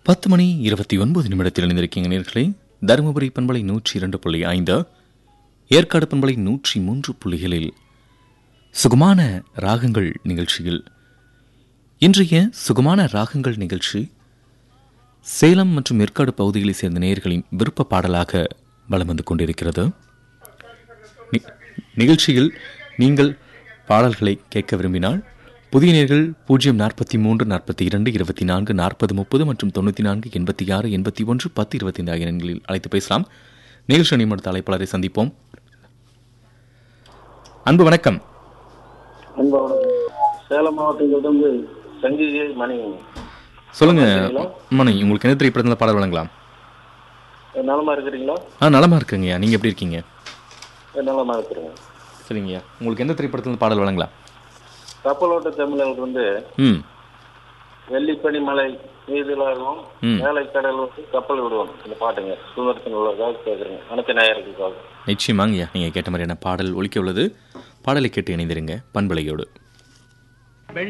பத்து மணி இருபத்தி ஒன்பது நிமிடத்தில் இணைந்திருக்கீங்க நேர்களே தருமபுரி பண்பலை நூற்றி இரண்டு புள்ளி ஐந்து ஏற்காடு பண்பலை நூற்றி மூன்று புள்ளிகளில் சுகமான ராகங்கள் நிகழ்ச்சியில் இன்றைய சுகமான ராகங்கள் நிகழ்ச்சி சேலம் மற்றும் ஏற்காடு பகுதிகளைச் சேர்ந்த நேயர்களின் விருப்ப பாடலாக வலம் வந்து கொண்டிருக்கிறது நி- நிகழ்ச்சியில் நீங்கள் பாடல்களை கேட்க விரும்பினால் புதிய நேர்கள் பூஜ்ஜியம் நாற்பத்தி மூன்று நாற்பத்தி இரண்டு இருபத்தி நான்கு நாற்பது முப்பது மற்றும் தொண்ணூற்றி நான்கு எண்பத்தி ஆறு எண்பத்தி ஒன்று பத்து இருபத்தி ஐந்து ஆகிய எண்களில் அழைத்து பேசலாம் நிகழ்ச்சி நியமனத்த அழைப்பாளரை சந்திப்போம் அன்பு வணக்கம் அன்பான சேலம் மாவட்டத்திலிருந்து சங்கீகை மணி சொல்லுங்க மணி உங்களுக்கு எந்த திரைப்படத்தில் பாடல் வழங்கலாம் நலமா இருக்கிறீங்களா ஆ நலமா இருக்குங்கய்யா நீங்க எப்படி இருக்கீங்க நலமா இருக்கிறேங்க சரிங்கய்யா உங்களுக்கு எந்த திரைப்படத்தில் பாடல் வழங்கலாம் கப்பலோட்ட தமிழர்கள் வந்து ம் வெள்ளிப்பனி மலை மீதிலாகவும் ம். மேலை கடல் வந்து கப்பல் விடுவோம் இந்த பாட்டுங்க சுதந்திரத்தின் உள்ளதாக கேட்குறேங்க அனைத்து நேயர்களுக்காக நிச்சயமாங்கய்யா நீங்கள் கேட்ட மாதிரியான பாடல் ஒலிக்க உள்ளது பாடலை கேட்டு இணைந்திருங்க பண்பலையோடு